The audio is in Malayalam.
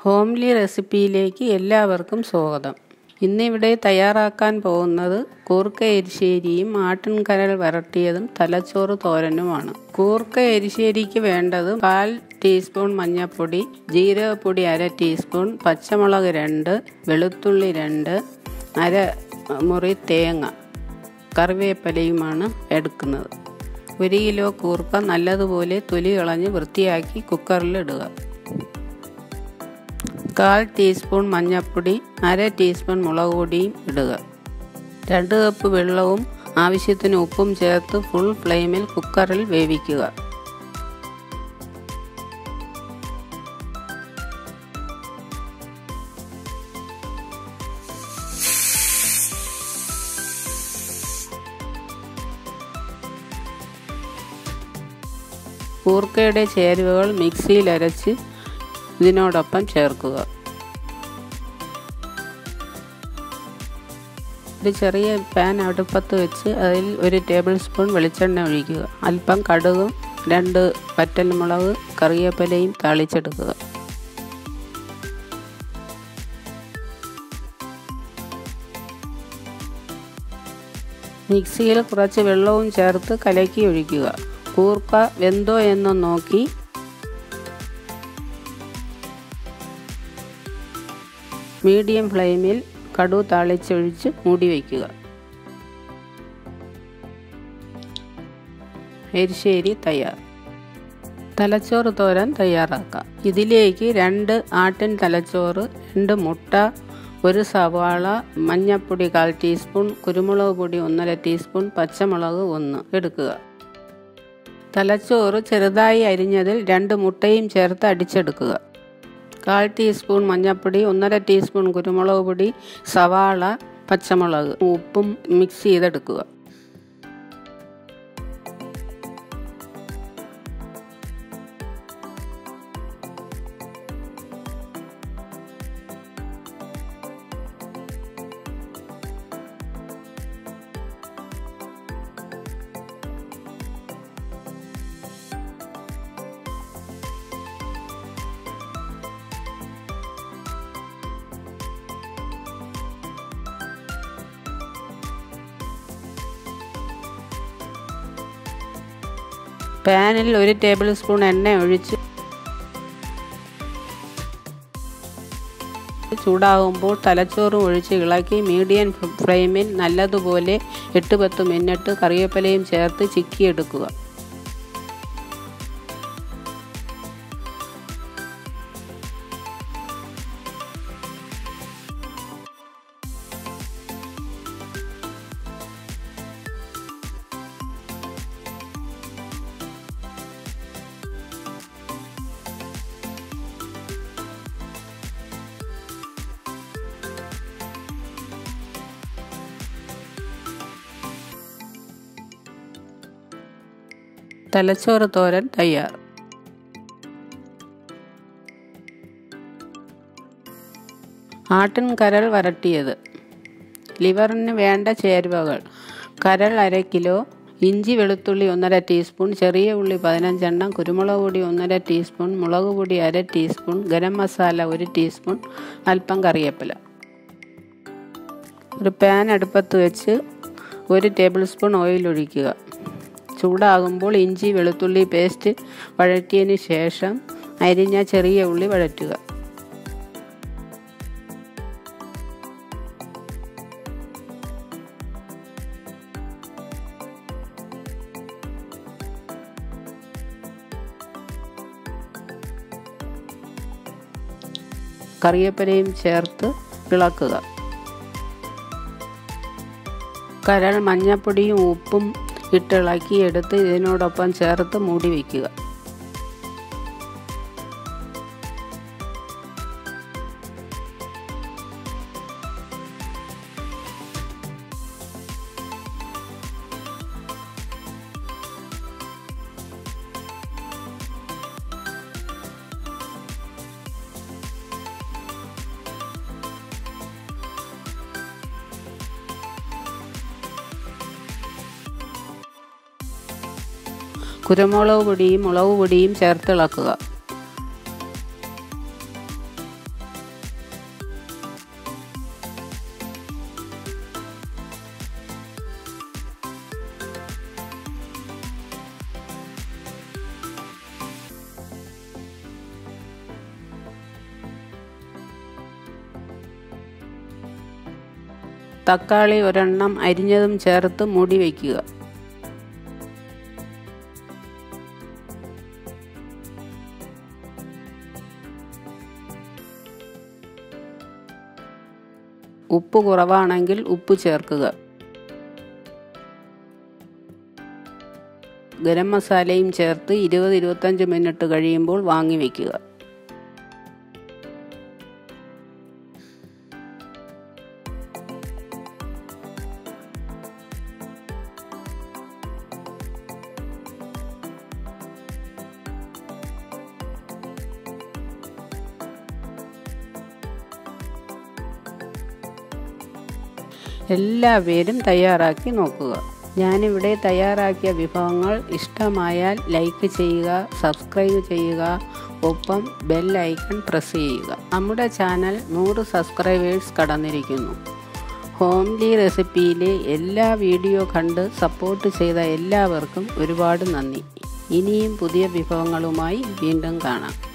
ഹോംലി റെസിപ്പിയിലേക്ക് എല്ലാവർക്കും സ്വാഗതം ഇന്നിവിടെ തയ്യാറാക്കാൻ പോകുന്നത് കൂർക്ക എരിശ്ശേരിയും ആട്ടിൻകരൽ വരട്ടിയതും തലച്ചോറ് തോരനുമാണ് കൂർക്ക എരിശ്ശേരിക്ക് വേണ്ടത് കാൽ ടീസ്പൂൺ മഞ്ഞൾപ്പൊടി ജീരകപ്പൊടി അര ടീസ്പൂൺ പച്ചമുളക് രണ്ട് വെളുത്തുള്ളി രണ്ട് അര മുറി തേങ്ങ കറിവേപ്പിലയുമാണ് എടുക്കുന്നത് ഒരു കിലോ കൂർക്ക നല്ലതുപോലെ തൊലി കളഞ്ഞ് വൃത്തിയാക്കി കുക്കറിലിടുക കാൽ ടീസ്പൂൺ മഞ്ഞൾപ്പൊടി അര ടീസ്പൂൺ മുളക് പൊടിയും ഇടുക രണ്ട് കപ്പ് വെള്ളവും ആവശ്യത്തിന് ഉപ്പും ചേർത്ത് ഫുൾ ഫ്ലെയിമിൽ കുക്കറിൽ വേവിക്കുക കൂർക്കയുടെ ചേരുവകൾ മിക്സിയിൽ അരച്ച് ഇതിനോടൊപ്പം ചേർക്കുക ഒരു ചെറിയ പാൻ അടുപ്പത്ത് വെച്ച് അതിൽ ഒരു ടേബിൾ സ്പൂൺ വെളിച്ചെണ്ണ ഒഴിക്കുക അല്പം കടുകും രണ്ട് പറ്റൽമുളക് കറിവേപ്പിലയും താളിച്ചെടുക്കുക മിക്സിയിൽ കുറച്ച് വെള്ളവും ചേർത്ത് കലക്കി ഒഴിക്കുക കൂർക്ക വെന്തോ എന്ന് നോക്കി മീഡിയം ഫ്ലെയിമിൽ കടു താളിച്ചൊഴിച്ച് മൂടി വയ്ക്കുക എരിശ്ശേരി തയ്യാർ തലച്ചോറ് തോരൻ തയ്യാറാക്കാം ഇതിലേക്ക് രണ്ട് ആട്ടിൻ തലച്ചോറ് രണ്ട് മുട്ട ഒരു സവാള മഞ്ഞൾപ്പൊടി കാൽ ടീസ്പൂൺ കുരുമുളക് പൊടി ഒന്നര ടീസ്പൂൺ പച്ചമുളക് ഒന്ന് എടുക്കുക തലച്ചോറ് ചെറുതായി അരിഞ്ഞതിൽ രണ്ട് മുട്ടയും ചേർത്ത് അടിച്ചെടുക്കുക കാൽ ടീസ്പൂൺ മഞ്ഞൾപ്പൊടി ഒന്നര ടീസ്പൂൺ കുരുമുളക് പൊടി സവാള പച്ചമുളക് ഉപ്പും മിക്സ് ചെയ്തെടുക്കുക പാനിൽ ഒരു ടേബിൾ സ്പൂൺ എണ്ണ ഒഴിച്ച് ചൂടാകുമ്പോൾ തലച്ചോറ് ഒഴിച്ച് ഇളക്കി മീഡിയം ഫ്ലെയിമിൽ നല്ലതുപോലെ എട്ട് പത്ത് മിനിറ്റ് കറിവേപ്പിലയും ചേർത്ത് ചിക്കിയെടുക്കുക തലച്ചോറ് തോരൻ തയ്യാർ ആട്ടിൻ കരൾ വരട്ടിയത് ലിവറിന് വേണ്ട ചേരുവകൾ കരൾ അര കിലോ ഇഞ്ചി വെളുത്തുള്ളി ഒന്നര ടീസ്പൂൺ ചെറിയ ഉള്ളി പതിനഞ്ചെണ്ണം കുരുമുളക് പൊടി ഒന്നര ടീസ്പൂൺ മുളക് പൊടി അര ടീസ്പൂൺ ഗരം മസാല ഒരു ടീസ്പൂൺ അല്പം കറിവേപ്പില ഒരു പാൻ അടുപ്പത്ത് വെച്ച് ഒരു ടേബിൾ സ്പൂൺ ഓയിൽ ഒഴിക്കുക ചൂടാകുമ്പോൾ ഇഞ്ചി വെളുത്തുള്ളി പേസ്റ്റ് വഴറ്റിയതിന് ശേഷം അരിഞ്ഞ ചെറിയ ഉള്ളി വഴറ്റുക കറിവേപ്പിലയും ചേർത്ത് ഇളക്കുക കരൾ മഞ്ഞപ്പൊടിയും ഉപ്പും ഇട്ടിളക്കി എടുത്ത് ഇതിനോടൊപ്പം ചേർത്ത് മൂടി വയ്ക്കുക കുരുമുളക് പൊടിയും മുളക് പൊടിയും ചേർത്ത് ഇളക്കുക തക്കാളി ഒരെണ്ണം അരിഞ്ഞതും ചേർത്ത് മൂടി വയ്ക്കുക ഉപ്പ് കുറവാണെങ്കിൽ ഉപ്പ് ചേർക്കുക ഗരം മസാലയും ചേർത്ത് ഇരുപത് ഇരുപത്തഞ്ച് മിനിറ്റ് കഴിയുമ്പോൾ വാങ്ങി വയ്ക്കുക എല്ലാവരും തയ്യാറാക്കി നോക്കുക ഞാനിവിടെ തയ്യാറാക്കിയ വിഭവങ്ങൾ ഇഷ്ടമായാൽ ലൈക്ക് ചെയ്യുക സബ്സ്ക്രൈബ് ചെയ്യുക ഒപ്പം ബെൽ ഐക്കൺ പ്രസ് ചെയ്യുക നമ്മുടെ ചാനൽ നൂറ് സബ്സ്ക്രൈബേഴ്സ് കടന്നിരിക്കുന്നു ഹോംലി റെസിപ്പിയിലെ എല്ലാ വീഡിയോ കണ്ട് സപ്പോർട്ട് ചെയ്ത എല്ലാവർക്കും ഒരുപാട് നന്ദി ഇനിയും പുതിയ വിഭവങ്ങളുമായി വീണ്ടും കാണാം